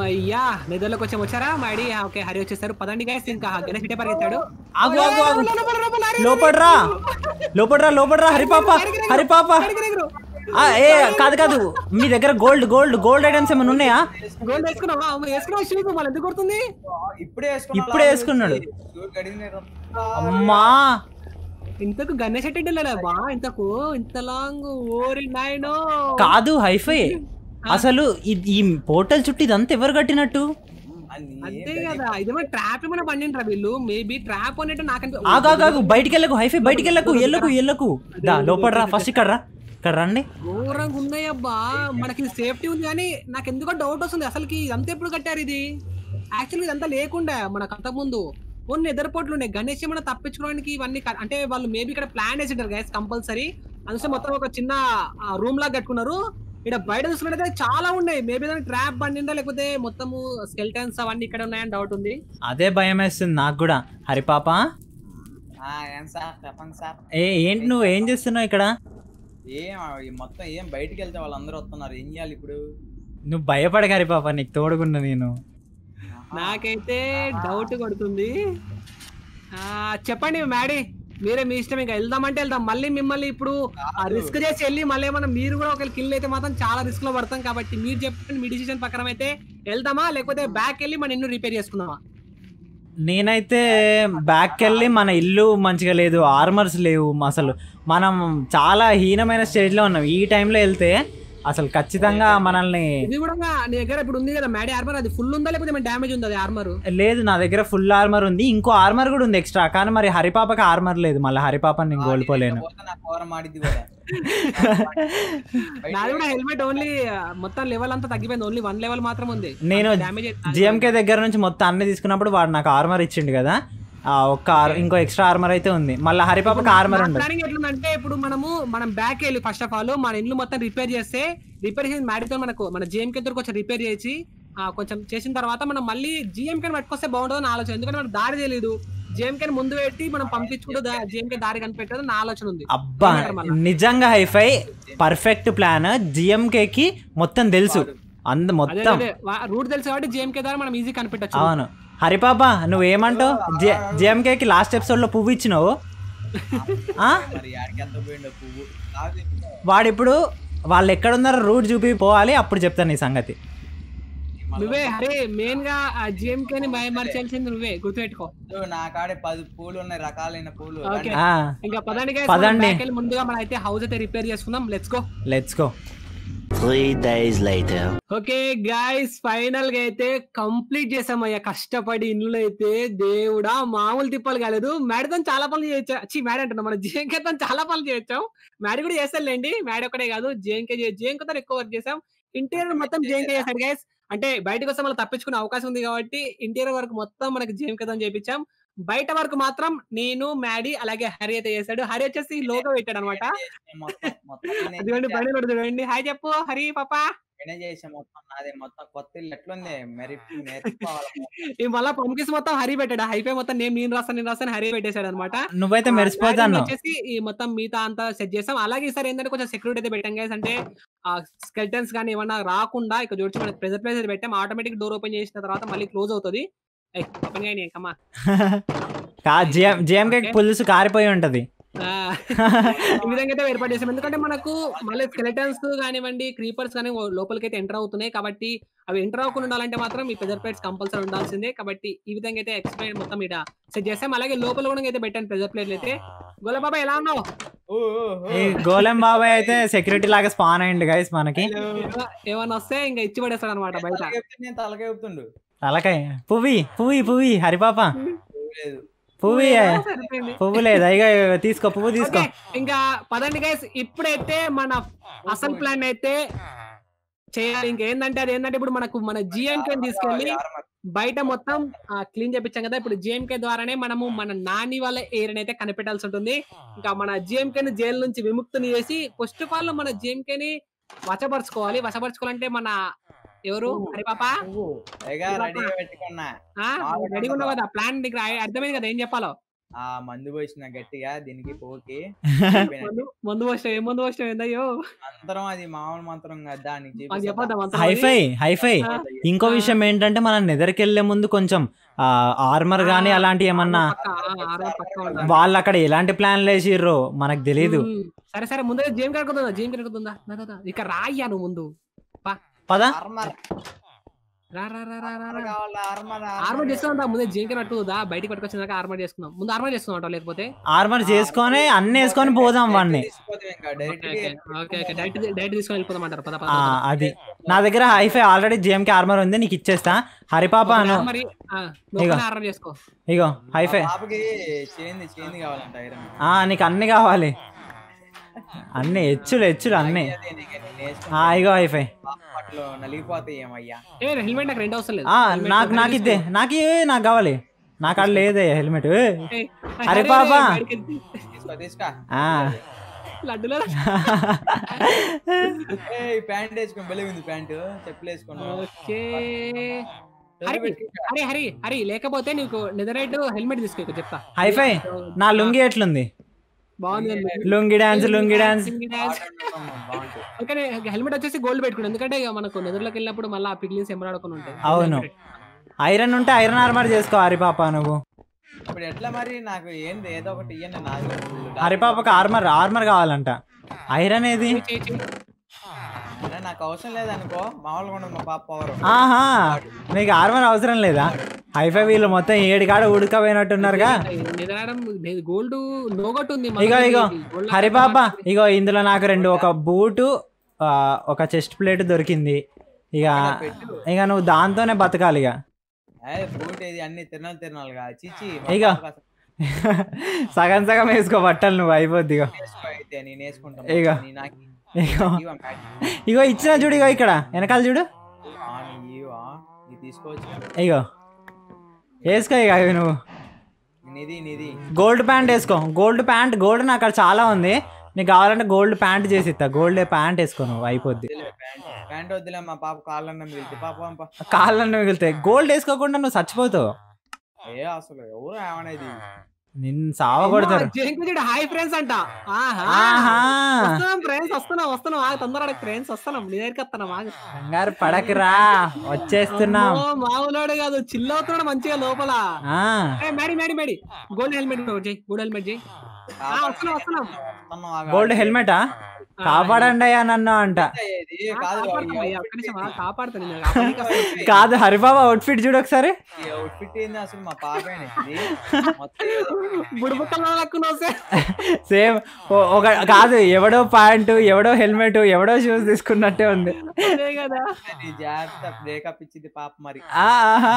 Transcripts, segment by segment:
అమ్మయ్యా నిద్రలోకి వచ్చాము వచ్చారా మాడి ఓకే హరి వచ్చేసారు పదండి గైస్ ఇంకా గణేష్ ఇటే పరిగెత్తాడు ఆగు ఆగు ఆగు లోపడ్రా లోపడ్రా లోపడ్రా హరిపాప హరిపాప ఆ, ఏ కాదు కాదు మీ దగ్గర గోల్డ్ గోల్డ్ గోల్డ్ ఐటమ్స్ ఏమైనా ఉన్నాయా గోల్డ్ వేసుకున్నావా అమ్మ, వేసుకున్నావా షూస్ మళ్ళీ ఎందుకు కొడుతుంది ఇప్పుడే వేసుకున్నా ఇప్పుడే వేసుకున్నాడు. చూడు, గడిగిన రా. అమ్మా ఇంతకు గణేష్ ఎట్టి బా ఇంతకు ఇంత లాంగ్ ఓరి నాయనో కాదు హైఫై అసలు ఇ- ఈ పోర్టల్ చుట్టూ ఇదంతా ఎవరు కట్టినట్టు అని అంతే కదా ఇదేమో ట్రాప్ ఏమైనా పండింటారా వీళ్ళు మేబీ ట్రాప్ అన్నట్టు నాకంటే ఆగాగాగు బయటికి వెళ్ళకు హైఫై బయటికి వెళ్ళకు ఎల్లకు ఎల్లకు దా లోపడ్రా ఫస్ట్ ఇక్కడ రా ఇక్కడ రండి ఘోరంగా ఉన్నాయబ్బా మనకి సేఫ్టీ ఉంది కానీ నాకు ఎందుకో డౌట్ వస్తుంది అసలుకి ఇదంతా ఎప్పుడు కట్టారు ఇది యాక్చువల్లీ ఇదంతా లేకుండా మనకు అంత ముందు కొన్ని ఎదరపోట్లు ఉన్నాయి గణేష్ ఏమైనా తప్పించుకోవడానికి ఇవన్నీ క- అంటే వాళ్ళు మేబీ ఇక్కడ ప్లాన్ వేసింటారు గైస్ కంపల్సరీ అందుకే మొత్తం ఒక చిన్న రూమ్ లాగా కట్టుకున్నారు ఇక్కడ బయట చూసుకున్నట్టయితే చాలా ఉన్నాయి మేబీ దానికి ట్రాప్ బండిందా లేకపోతే మొత్తము స్కెల్టన్స్ అవన్నీ ఇక్కడ ఉన్నాయని డౌట్ ఉంది అదే భయం వేస్తుంది నాకు కూడా హరిపాప ఆ, ఏం సార్ చెప్పండి సార్ ఏ ఏంటి నువ్వు ఏం చేస్తున్నావు ఇక్కడ ఏం ఆ, ఈ మొత్తం ఏం బయటికి వెళ్తే వాళ్ళందరూ వస్తున్నారు ఏం చేయాలి ఇప్పుడు నువ్వు భయపడక హరిపాప నీకు తోడుగున్నా నేను నాకైతే డౌట్ కొడుతుంది ఆ, చెప్పండి మ్యాడీ మీరే మీ ఇష్టం ఇంకా వెళ్దామంటే వెళ్దాం మళ్ళీ మిమ్మల్ని ఇప్పుడు ఆ రిస్క్ చేసి వెళ్ళి మళ్ళీ ఏమన్నా మీరు కూడా ఒకవేళ కిల్ అయితే మాత్రం చాలా రిస్క్ లో పడతాం కాబట్టి మీరు చెప్పండి మీ డిసిషన్ ప్రకారం అయితే వెళ్దామా లేకపోతే బ్యాక్ వెళ్ళి మన ఇల్లు రిపేర్ చేసుకుందామా నేనైతే బ్యాక్ వెళ్ళి మన ఇల్లు మంచిగా లేదు ఆర్మర్స్ లేవు అసలు మనం చాలా హీనమైన స్టేజ్లో ఉన్నాం ఈ టైంలో వెళ్తే అసలు ఖచ్చితంగా మనల్ని ఇది కూడా నీ దగ్గర ఇప్పుడు ఉంది కదా మ్యాడీ ఆర్మర్ అది ఫుల్ ఉందా లేకపోతే డ్యామేజ్ ఉంది అది ఆర్మర్ లేదు నా దగ్గర ఫుల్ ఆర్మర్ ఉంది ఇంకో ఆర్మర్ కూడా ఉంది ఎక్స్ట్రా కానీ మరి హరిపాపకి ఆర్మర్ లేదు మళ్ళీ హరిపాపని నేను కోల్పోలేను పోతే నా కూర మాడిద్ది కూడా నాది కూడా హెల్మెట్ ఓన్లీ మొత్తం లెవెల్ అంతా తగ్గిపోయింది ఓన్లీ వన్ లెవెల్ మాత్రం ఉంది నేను డ్యామేజ్ జిఎంకే దగ్గర నుంచి మొత్తం అన్ని తీసుకున్నప్పుడు వాడు నాకు ఆర్మర్ ఇచ్చిండు కదా ఆ ఒక్క ఆర్- ఇంకో ఎక్స్ట్రా ఆర్మర్ అయితే ఉంది మళ్ళీ హరిపాపకి ఆర్మర్ ఉండదు ప్లానింగ్ ఎట్లుందంటే ఇప్పుడు మనము మనం బ్యాక్ వెళ్ళి ఫస్ట్ ఆఫ్ ఆల్ మన ఇల్లు మొత్తం రిపేర్ చేస్తే రిపేర్ చేసిన మ్యాడీతో మనకు మన జిఎంకే తో కొంచెం రిపేర్ చేసి ఆ, కొంచెం చేసిన తర్వాత మనం మళ్ళీ జిఎంకే పట్టుకొస్తే బాగుంటుందని ఆలోచన ఎందుకంటే మనకు దారి తెలియదు జిఎంకే ముందు పెట్టి మనం పంపించుకుంటూ జిఎంకే దారి కనిపెట్టదు నా ఆలోచన ఉంది అబ్బా నిజంగా హైఫై పర్ఫెక్ట్ ప్లాన్ జిఎంకేకి మొత్తం తెలుసు అంద అదే మొత్తం అదే రూట్ తెలుసు కాబట్టి జిఎంకే ద్వారా మనం ఈజీ కనిపెట్టచ్చు అవును హరిపాప నువ్వేమంటావు జిఎంకేకి లాస్ట్ ఎపిసోడ్ లో పువ్వు ఇచ్చినావు ఆ? మరి ఆడికి ఎంత పోయిండో పువ్వు కాదు వాడు ఇప్పుడు వాళ్ళు ఎక్కడున్నారో రూట్ చూపి పోవాలి అప్పుడు చెప్తాను ఈ సంగతి నువ్వే అరే మెయిన్ గా జిఎంకే ని భయమర్చాల్సింది నువ్వే గుర్తుపెట్టుకో ఇప్పుడు నా కాడే పది పూలు ఉన్నాయి రకాలైన పూలు ఓకే ఆ ఇంకా పదండి guys, పదండి. మనం back వెళ్ళి ముందుగా మనం అయితే హౌస్ అయితే రిపేర్ చేసుకుందాం let's go let's go Three days later. Okay guys final గా అయితే కంప్లీట్ చేసామయ్యా కష్టపడి ఇంట్లో అయితే దేవుడా మామూలు తిప్పలు కాలేదు మేడతో చాలా పనులు చేయొచ్చా చి మేడ అంటున్నా మన జేంకేతో చాలా పనులు చేయొచ్చాం మేడ కూడా చేస్తారులేండి మేడ ఒకటే కాదు జేంకే జేంకేతో ఎక్కువ వర్క్ చేసాం ఇంటీరియర్ మొత్తం జేంకే చేశాడు గైస్ అంటే బయటకు వస్తే మనం తప్పించుకునే అవకాశం ఉంది కాబట్టి ఇంటీరియర్ వర్క్ మొత్తం మనకి జేంకేతో చేపించాం బయట వరకు మాత్రం నేను మ్యాడీ అలాగే హరి అయితే చేశాడు హరి వచ్చేసి లోగో పెట్టాడు అనమాట మొత్తం మొత్తం నేనే అదిగోండి చేశా. బండి కూడా చూడండి హాయ్ చెప్పు హరి పాపా నేనే చేసా మొత్తం నాదే మొత్తం కొత్త ఇల్లు ఎట్లుంది మెరిట్ నేర్చుకోవాలి ఈ మళ్ళా పంపిస్ మొత్తం హరి పెట్టాడు హైపే మొత్తం నేను నేను రాస్తాను నేను రాస్తాను హరి పెట్టేశాడు అనమాట నువ్వైతే మెరిసిపోతాను వచ్చేసి ఈ మొత్తం మిగతా అంతా సెట్ చేస్తాం అలాగే ఈసారి ఏంటంటే కొంచెం సెక్యూరిటీ అయితే పెట్టాం గైస్ అంటే ఆ స్కెల్టన్స్ కానీ ఏమన్నా రాకుండా ఇక్కడ చూసి మనకి ప్రెజర్ ప్లేస్ అయితే పెట్టాం ఆటోమేటిక్ డోర్ ఓపెన్ చేసిన తర్వాత మళ్ళీ క్లోజ్ అవుతుంది ఏయ్, open గానీ అమ్మా కా జిఎం జిఎంకే పులుసు కారిపోయి ఉంటది ఆ, ఈ విధంగా అయితే ఏర్పాటు చేసాం ఎందుకంటే మనకు మళ్ళీ స్కెలటన్స్ కానివ్వండి క్రీపర్స్ కానీ లోపలికి అయితే ఎంటర్ అవుతున్నాయి కాబట్టి అవి ఎంటర్ అవ్వకుండా ఉండాలంటే మాత్రం ఈ ప్రెజర్ ప్లేట్స్ కంపల్సరీ ఉండాల్సిందే కాబట్టి ఈ విధంగా అయితే ఎక్స్ప్లెయిన్ మొత్తం ఇక్కడ సెట్ చేసాం అలాగే లోపల కూడా అయితే పెట్టాను ప్రెజర్ ప్లేట్లు అయితే గోలబాబా ఎలా ఉన్నావు ఓ, ఓ, ఓ. ఈ గోలెం బాబాయ్ అయితే సెక్యూరిటీ లాగా స్పాన్ అయ్యింది గైస్ మనకి ఏమన్నా వస్తే ఇంకా ఇచ్చి పడేస్తాడు అనమాట బయట తలకాయ ఊపుతుండు, నేను తలకాయ ఊపుతుండు తలకాయ పువ్వి పువ్వి పువ్వి హరిపాప లేదు పువ్వి సరిపోయింది. పువ్వు లేదు అయ్యా తీసుకో పువ్వు తీసుకో ఓకే, ఇంకా పదండి గైస్ ఇప్పుడైతే మన అసలు ప్లాన్ అయితే చేయాలి ఇంకేందంటే అది ఏంటంటే ఇప్పుడు మనకు మన జిఎంకే తీసుకెళ్ళి ఆర్మర్. బయట మొత్తం క్లీన్ చేపించాం కదా ఇప్పుడు జిఎంకే ద్వారానే మనము మన నాని వాళ్ళ ఏరియాని అయితే కనిపెట్టాల్సి ఉంటుంది ఇంకా మన జిఎంకే ని జైలు నుంచి విముక్తిని చేసి ఫస్ట్ ఆఫ్ ఆల్ మన జిఎంకే ని వశపరచుకోవాలి వశపరచుకోవాలంటే మన ఎవరు హరి పాప పైగా రెడీ పెట్టుకున్నా రెడీ ఉన్నావు కదా ప్లాన్ నీకు రా- అర్థమైంది కదా ఏం చెప్పాలో ఆ మందు పోసిన గట్టిగా దీనికి పోకి మందు మందు పోసినావు ఏం మందు పోసినావు ఏందయ్యో మంత్రం అది మామూలు మంత్రం కదా దానికి అది చెప్పొద్దా చూపిస్తా. మంత్రం అది? హైఫై హైఫై ఆ. ఇంకో విషయం ఏంటంటే మనం నెదర్కి వెళ్లే ముందు కొంచెం ఆర్మర్ గానీ అలాంటి ఏమన్నా పక్క, ఆ, ఆరు పక్క ఉండాలి. వాళ్ళు అక్కడ ఎలాంటి ప్లాన్లు వేసిర్రో మనకు తెలియదు ఉమ్, సరే సరే ముందే జేమ్ కడుకుందా జేమ్ కడుకుందా ఇక రాయ్యా నువ్వు ముందు పద ఆర్మర్ రా రా రా రా రా ఆర్మర్ కావాలా ఆర్మర్ ఆర్మర్ చేసుకుందా ముందే జేమ్ కట్టు దా బయటికి పట్టుకొచ్చినాక ఆర్మర్ చేసుకుందాం ముందు ఆర్మర్ చేసుకుందాం లేకపోతే ఆర్మర్ చేసుకొని అన్ని వేసుకొని పోదాం వాడిని తీసుకోపోతే ఇంకా direct okay okay okay direct direct తీసుకొని వెళ్ళిపోదాం అంటారు పద పద ఆ, అది నా దగ్గర హైఫై ఆల్రెడీ జిఎంకి ఆర్మర్ ఉంది నీకు ఇచ్చేస్తా హరిపాప అను మరి ఇగో. ఆర్మర్ చేసుకో ఇగో హైఫై పాపకి చేంది చేంది కావాలంట ఐరన్ ఆ నీకు అన్ని కావాలి అన్ని హెచ్చులు హెచ్చులు అన్ని అదే నీకు నేను వేసుకుంటే ఆ ఇగో హైఫై పాప బట్టలు నలిగిపోతాయి ఏమయ్యా ఏ హెల్మెట్ నాకు రెండు అవసరం లేదు ఆ Helmet నాకు ఒకటి నాకు ఇద్దే తీసుకో. నాకు ఇవ్వు, నాకు కావాలి నాకు అక్కడ లేదే హెల్మెట్ ఏయ్, అరే అరే, పాపా. అరే, బయటికి వెళ్తే తీసుకో తీసుకో ఆ లడ్డులో ఏ ప్యాంట్ వేసుకుని బలి ఉంది ప్యాంట్ చెప్పులు వేసుకున్నావు ఓకే హరి హరి హరి హరి లేకపోతే నీకు నెదరైట్ హెల్మెట్ తీసుకో చెప్తా హైఫై నా లుంగి ఎట్లుంది బాగుంది helmet. Lungi dance lungi dance lungi dance. బాగుంటుంది ఓకే హెల్మెట్ వచ్చేసి గోల్డ్ పెట్టుకుని ఎందుకంటే ఇక మనకు నెదర్లోకి వెళ్ళినప్పుడు మళ్ళీ ఆ పిగ్లిన్స్ ఎంబడాడుకుని ఉంటాయి అవును. ఐరన్ ఉంటే ఐరన్ ఆర్మర్ చేసుకో హరిపాప నువ్వు ఇప్పుడు ఎట్లా మరి నాకు ఏంది ఏదో ఒకటి ఇయ్యండి నాకు హరిపాపకు ఆర్మర్ ఆర్మర్ కావాలంట ఐరన్ ఏది చెయ్, చెయ్, చెయ్. అయినా నాకు అవసరం లేదనుకో మామూలుగా ఉండదు మా పాప పవర్ ఆహా నీకు ఆర్మర్ అవసరం లేదా హైఫై వీళ్ళు మొత్తం ఏడు కాడ ఉడకపోయినట్టున్నారుగా నిదానం గోల్డ్ నోగొట్టు ఉంది ఇగో, ఇగో. గోల్డ్ హరిపాప ఇగో ఇందులో నాకు రెండు ఒక బూటు ఆ, ఒక చెస్ట్ ప్లేట్ దొరికింది ఇక ఇక నువ్వు దాంతోనే బతకాలి ఇక అదే బూట్ ఇది అన్ని తిరణాలు తిరణాలు కాదు చిచి ఇగ. సగం సగం వేసుకో బట్టలు నువ్వు అయిపోద్ది ఇగో అయితే నేను వేసుకుంటాను ఇగ. నీ నాకు ఇగో ఇవ్వ ప్యాక్. ఇగో ఇచ్చిన చూడు ఇగో ఇక్కడ వెనకాల చూడు ఆ, నీ ఇవ్వా? ఇది తీసుకోవచ్చు ఇగో వేసుకో ఇక అవి నువ్వు నిధి నిధి గోల్డ్ ప్యాంట్ వేసుకో గోల్డ్ ప్యాంట్ గోల్డ్ నాకు అక్కడ చాలా ఉంది నీకు కావాలంటే గోల్డ్ ప్యాంట్ చేసి ఇస్తా గోల్డ్ ప్యాంట్ వేసుకో నువ్వు అయిపోద్ది ప్యాంట్ ప్యాంట్ వద్దులే మా పాప కాళ్ళన్న మిగిలితే పాప పంప కాళ్ళని మిగులుతాయి గోల్డ్ వేసుకోకుండా నువ్వు చచ్చిపోతావు ఏ అసలు ఎవరు ఏమనేది నిన్ను సావ కొడతారు జంకుజుడు హాయ్ ఫ్రెండ్స్ అంట ఆహా ఆహా వస్తున్నాం ఫ్రెండ్స్ వస్తున్నాం వస్తున్నాం ఆగు తొందరగా ఫ్రెండ్స్ వస్తున్నాం నీ దగ్గరికి వస్తున్నాం ఆగు. కంగారు పడకరా వచ్చేస్తున్నాం అమ్మో, మామూలోడు కాదు చిల్ అవుతున్నాడు మంచిగా లోపల ఆ ఏ, Maddy Maddy Maddy gold helmet జై గోల్డ్ హెల్మెట్ జై ఆ, వస్తున్నాం వస్తున్నాం వస్తున్నాం, ఆగు, గోల్డ్ ఆగు. హెల్మెటా కాపాడండి అయ్యా నన్ను అంట ఇది ఆ, కాదు కాపాడుతాం అయ్యా, ఒక్క నిమిషం, ఆ, కాపాడుతాను నేను, ఆ పనికి వస్తాను. కాదు హరిబాబా అవుట్ఫిట్ చూడు ఒకసారి ఈ అవుట్ఫిట్ ఏంది అసలు మా పాపేనే ఇది మొత్తం ఏదో బుడబుక్కలో లక్కున్నావు సార్. సేమ్ ఒక కాదు ఎవడో ప్యాంటు ఎవడో హెల్మెట్ ఎవడో షూస్ తీసుకున్నట్టే ఉంది అదే కదా నీ జాగ్రత్త బ్రేకప్ ఇచ్చింది పాప మరి ఆ, ఆహా.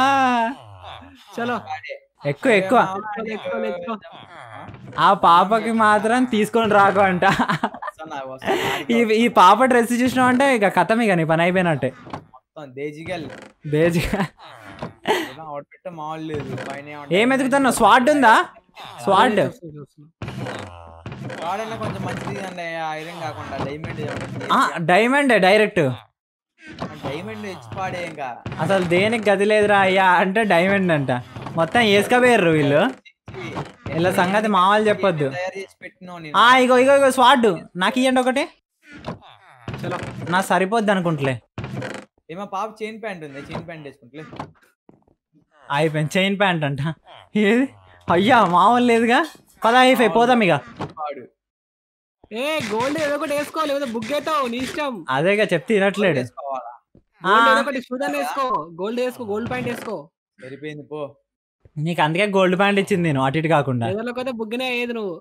చలో ఎక్కువ ఎక్కువ ఎక్కువ, ఎక్కువ. ఆ పాపకి మాత్రం తీసుకొని రాకు అంట వస్తున్నా, వస్తున్నా. ఈ ఈ పాప డ్రెస్ చూసినావంటే ఇక కథం ఇక నీ పని అయిపోయినట్టే మొత్తం దేజిగల్ బేజిగా అవుట్ఫిట్ మామూలు లేదు పైన ఏం ఎదుగుతున్నావు స్వాడ్ ఉందా స్వాడ్ చూస్తున్నా, చూస్తున్నా. వాడన్నా కొంచెం మంచిది అండి ఐరన్ కాకుండా డైమండ్ డైమండ్ డైరెక్ట్ డైమండ్ ఇచ్చి పాడే ఇంకా అసలు దేనికి గది లేదురా అయ్యా అంటే డైమండ్ అంట మొత్తం వేసుకపోయారు వీళ్ళు ఇలా సంగతి మామూలు చెప్పొద్దు తయారు చేసి పెట్టినావు నేను ఆ ఇగో ఇగో ఇగో స్వాడ్ నాకు ఇవ్వండి ఒకటి చలో నా సరిపోద్ది అనుకుంటలే ఏమో పాప చైన్ ప్యాంట్ ఉంది చైన్ ప్యాంట్ వేసుకుంటలే అయిపోయింది చైన్ ప్యాంట్ అంట ఏది అయ్యా మామూలు లేదుగా పద అయిపోయి పోదాం ఇక వాడు ఏ గోల్డ్ ఏదో ఒకటి వేసుకో లేకపోతే బుక్ అవుతావు నీ ఇష్టం అదేగా చెప్తే తినట్లేడు వేసుకోవాలా ఆ, గోల్డ్ ఏదో ఒకటి చూద్దాం వేసుకో గోల్డ్ వేసుకో గోల్డ్ పాయింట్ వేసుకో సరిపోయింది పో నీకు అందుకే గోల్డ్ ప్యాంట్ ఇచ్చింది నేను అటు ఇటు కాకుండా ఏదో పోతే బుగ్గనే అయ్యేది నువ్వు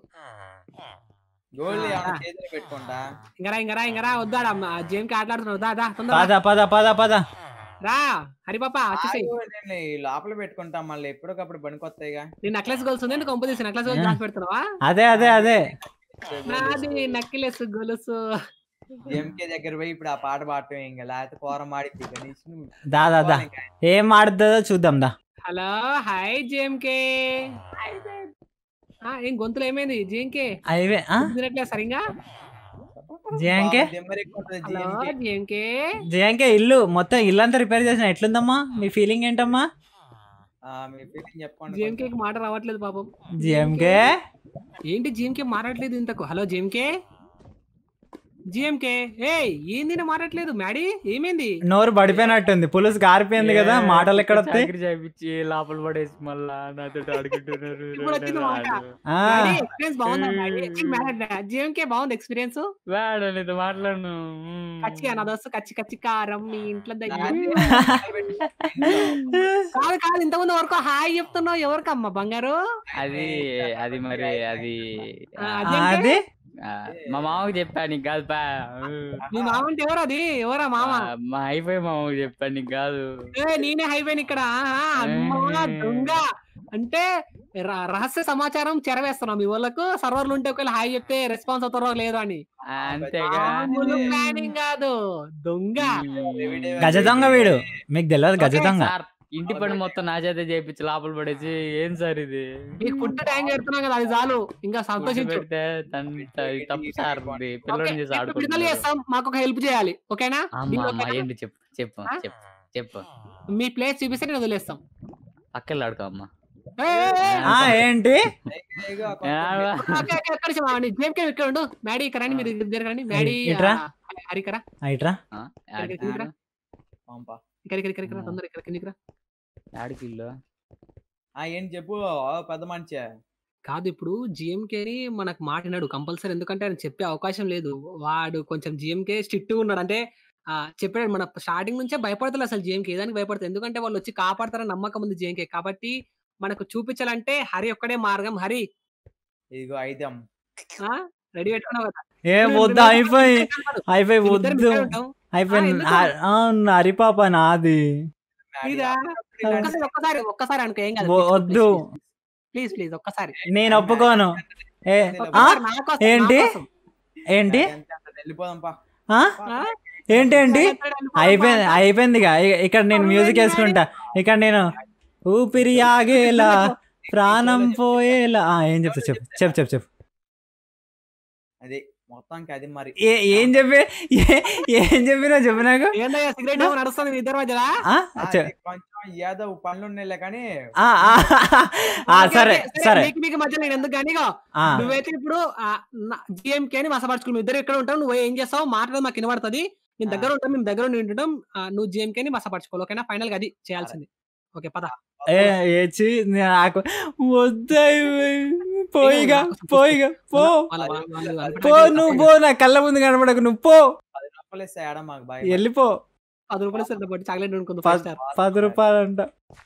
గోల్డ్ ఏమన్నా చేతిలో పెట్టుకుంటా ఇంకరా ఇంకరా ఇంకరా వద్దాడా జేమ్ కి ఆటలాడుతున్నావు దా దా తొందర పద పద పద పద రా హరిపాప వచ్చేసి ఆగు, నేను ఈ లోపల పెట్టుకుంటా మళ్ళీ ఎప్పటికప్పుడు బండికొస్తాయిగా నీ నెక్లెస్ గొలుసు ఉంది కంపు తీసి నెక్లెస్ గొలుసు దాచి పెడుతున్నావా అదే అదే అదే నాది నెక్లెస్ గొలుసు ఎంకే దగ్గర పోయి ఇప్పుడు ఆ పాట పాడటం ఇంకా లేకపోతే పోరం మాడిద్ది గణేష్ నువ్వు దా దా దా ఇంకా. ఏం ఆడుతుందో చూద్దాం దా హలో హాయ్ జేఎంకే ఆ, ఏం గొంతులు ఏమైంది జేఎంకే అయివే ఆ? తినట్లే సరిగా జేఎంకే బాబు దెమ్మరి ఎక్కువ ఉంటుంది హలో GMK. జేఎంకే జేఎంకే ఇల్లు మొత్తం ఇల్లు అంతా రిపేర్ చేసిన ఎట్లుందమ్మా మీ ఫీలింగ్ ఏంటమ్మా ఆ, మీ ఫీలింగ్ చెప్పండి జిఎంకే కొంచెం. మాట రావట్లేదు పాపం జిఎంకే ఏంటి జిఎంకే మారట్లేదు ఇంతకు హలో జిఎంకే జిఎంకే ఏ ఏంది నా మారట్లేదు మ్యాడీ ఏమైంది నోరు పడిపోయినట్టుంది పులుసు గారిపోయింది కదా ఏ, మాటలు ఎక్కడ వస్తాయి చాకరీ చేయించి లోపల పడేసి మళ్ళా నాతో ఆడుకుంటున్నారు ఇప్పుడు వచ్చింది మాట. ఆ, మ్యాడీ ఎక్స్పీరియన్స్ బాగుందా మ్యాడీ జిఎంకే బాగుంది ఎక్స్పీరియన్స్ వాడు నీతో మాట్లాడను మ్మ్. కచ్చి నా దోస్తు కచ్చి కచ్చి కారం మీ ఇంట్లో దయ్యం. నాది కాదు కాదు ఇంతకుముందు వరకు హాయ్ చెప్తున్నావు ఎవరికమ్మా బంగారు అది అది మరి అది ఆ, ఆ, అది అది ఆ, మా మామకి చెప్పా నీకు కాదు పా మీ మామ అంటే ఎవరు అది ఎవరా మామ ఆ, మా హైఫై మామకి చెప్పా నీకు కాదు ఏ నేనే హైవేన్ ఇక్కడ ఆ, అమ్మా, ఏ. దొంగ అంటే ర- రహస్య సమాచారం చెరవేస్తున్నాం మీ వాళ్ళకు సర్వర్లు ఉంటే ఒకవేళ హాయ్ చెప్తే రెస్పాన్స్ అవుతారో లేదో అని ఆ, అంతేగా మామూలు ప్లానింగ్ కాదు దొంగ మ్మ్. గజ దొంగ వీడు మీకు తెలియదు గజ ఓకే, దొంగ సార్ ఇంటి పని మొత్తం నా చేత చేపించి లోపల పడేసి ఏం సార్ ఇది మీకు ఫుడ్ ట్యాంక్ పెడుతున్నాం కదా అది చాలు ఇంకా ఫుడ్ సంతోషించు పెడితే తన- త- తప్పు సార్ ఇది పిల్లల్ని చేసి ఓకే, ఇప్పుడు విడుదల ఆడుకుంటున్నారు చేస్తాం మాకు ఒక హెల్ప్ చేయాలి ఓకేనా అమ్మా మీరు అమ్మా ఓకేనా? ఏంటి చెప్పు చెప్పు ఆ? చెప్పు చెప్పు మీ ప్లేస్ చూపిస్తే నేను వదిలేస్తాం పక్కన ఆడుకో అమ్మా ఏ, ఏ, ఏ, ఆ ఏంటి ఇదిగో కొంచెం ఏడవా. ఓకే, ఓకే, ఒక్క నిమిషం ఆగండి. జేమ్కే ఇక్కడ ఉండు మ్యాడీ ఇక్కడ రండి మీరు ఇద్దరు రండి మ్యాడీ ఇట్రా. ఆ, హరి ఇక్కడ అయిట్రా ఆ, ఇక్కడికి యాడికి రా. పంప. ఇక్కడ ఇక్కడ ఇక్కడ ఇక్కడ తొందర ఇక్కడ కిందికి రా యాడికి ఇల్లు ఆ ఏంటి చెప్పు ఆ, పెద్ద మనిషి కాదు ఇప్పుడు జిఎంకేని మనకు మాటినాడు కంపల్సరీ ఎందుకంటే ఆయన చెప్పే అవకాశం లేదు వాడు కొంచెం జిఎంకే స్ట్రిక్ట్ ఉన్నాడు అంటే ఆ, చెప్పాడు మన స్టార్టింగ్ నుంచే భయపడతారు అసలు జిఎంకే ఏదానికి భయపడతారు ఎందుకంటే వాళ్ళు వచ్చి కాపాడతారని నమ్మకం ఉంది జిఎంకే కాబట్టి మనకు చూపించాలంటే హరి ఒక్కడే మార్గం హరి ఇదిగో ఐదం రెడీ పెట్టుకున్నావు కదా ఏ ఇప్పుడు వద్దు మేము హైఫై ఉంటాం. హైఫై మేమిద్దరం వద్దు ఇక్కడే ఉంటాం. హైఫై ఆ, ఎందుకు? హరిపాప నాది ఇదా? ఒక్కసారి ఒక్కసారి ఒక్కసారి అనుకో ఏం కాదు వ- వద్దు ప్లీజ్ ప్లీజ్ ఒక్కసారి నేను ఒప్పుకోను ఏ ఆ? ఒక్కసారి నా కోసం, ఏంటి? నా కోసం. ఏంటి వెళ్ళిపోదాం పా ఆ? ఆ? ఏంటి ఏంటి వెళ్ళిపోదాం, అయిపోయింది మా- అయిపోయింది ఇక. ఇ- ఇక్కడ నేను మ్యూజిక్ వేసుకుంటా ఇక్కడ నేను ఊపిరి ఆగేలా ప్రాణం పోయేలా ఆ, ఏం చెప్తా చెప్పు చెప్పు చెప్పు చెప్పు అది మొత్తానికి అది మరి ఏ ఏం చెప్పి ఏ- ఏం చెప్పినా చెప్పు నాకు ఏందయ్యా సిగరెట్ ఏమో నడుస్తుంది మీ ఇద్దరి మధ్యలో ఆ? ఆ, చె- అది కొంచెం ఏదో పనులు ఉన్నాయిలే కానీ ఆ, ఆ, ఆ, సరే సరే మీకు మీకు మధ్యలో నేను ఎందుకు కానీ ఇగో, ఆ, నువ్వైతే ఇప్పుడు జిఎంకే అని వసపరచుకుని మీ ఇద్దరు ఇక్కడ ఉంటావు నువ్వు ఏం చేస్తావు మాట్లాడదు మాకు వినబడుతుంది నేను దగ్గర ఉంటాం మేము దగ్గర ఉండి ఉంటుంటాం ఆ, నువ్వు జిఎంకే ని వసపరచుకోవాలి ఓకేనా ఫైనల్ గా అది చేయాల్సింది ఓకే పద ఏ ఏచి నాకు వద్దా పోయిగా పోయిగా పో వాళ్ళ- వాళ్ళ- వాళ్ళు అనుకుంటారు పో కదా, నువ్వు పో నా కళ్ళ ముందు కనబడకు నువ్వు పో పది రూపాయలు ఇస్తే ఆడ మాకు బాయ్ వెళ్ళిపో పది రూపాయలు ఇస్తే బట్టి చాక్లెట్ కొనుక్కుంది ప- ఫైవ్ స్టార్ పది రూపాయలు అంట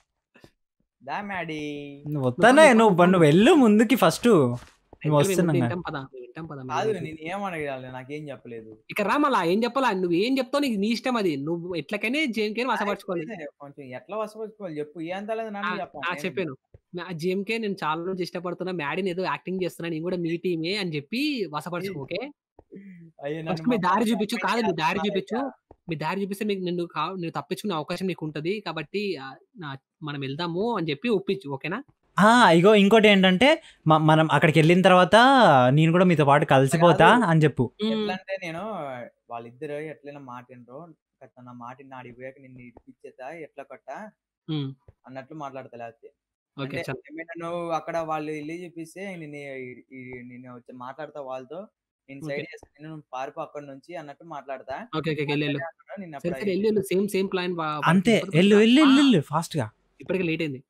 దా మ్యాడీ నువ్వు వస్తానే నువ్వు నువ్వు వెళ్ళు ముందుకి ఫస్ట్ నువ్వు వస్తున్నాగా వింటాం పద వింటాం పద కాదు నేను ఏం అడగాలి నాకేం చెప్పలేదు ఇక్కడ రా మళ్ళా ఏం చెప్పాలా నువ్వు ఏం చెప్తావు నీకు నీ ఇష్టం అది నువ్వు ఎట్లకైనా జేఎంకే వసపరచుకోవాలి కొంచెం ఎట్లా వసపరుచుకోవాలి చెప్పు ఏం తలేదు ఆ, నన్ను ఆ, చెప్పాను చెప్పాను జిఎంకే నేను చాలా రోజు ఇష్టపడుతున్నా మ్యాడీని ఏదో యాక్టింగ్ చేస్తున్నా నేను కూడా మీ టీమే అని చెప్పి వసపరచు ఓకే అయ్యో ఫస్ట్ నన్ను మీ దారి మొత్తం చూపించు కాదు మీ దారి బయటికి చూపించు మీ దారి చూపిస్తే నీకు నిన్ను కా- నువ్వు తప్పించుకునే అవకాశం నీకు ఉంటది కాబట్టి ఆ, నా- మనం వెళ్దాము అని చెప్పి ఒప్పించు ఓకేనా ఆ, ఇగో ఇంకోటి ఏంటంటే మ- మనం అక్కడికి వెళ్ళిన తర్వాత నేను కూడా మీతో పాటు కలిసిపోతా అని చెప్పు ఎట్లా అంటే నేను వాళ్ళిద్దరు ఎట్లైనా మాటినరు నా మాటిని ఆడిపోయాక నిన్ను ఇడిపించేతా ఎట్లా కొట్ట ఉమ్, అన్నట్లు మాట్లాడతా లేకపోతే ఓకే అంటే చల్ ఏమైనా నువ్వు అక్కడ వాళ్ళు ఇల్లు చూపిస్తే నేను ఈ- ఈ- నేను వచ్చి మాట్లాడతా వాళ్ళతో నేను ఓకే. సైడ్ చేస్తాను నువ్వు పారిపో అక్కడ నుంచి అన్నట్టు మాట్లాడతా ఓకే ఓకే వెళ్ళు వెళ్ళు అక్కడ నేను సరే అప్పుడు సరే వెళ్ళు వెళ్ళు సేమ్ సేమ్ ప్లాన్ అంతే వెళ్ళు వెళ్ళు వెళ్ళు వెళ్ళు ఫాస్ట్ గా ఇప్పటికే లేట్ అయింది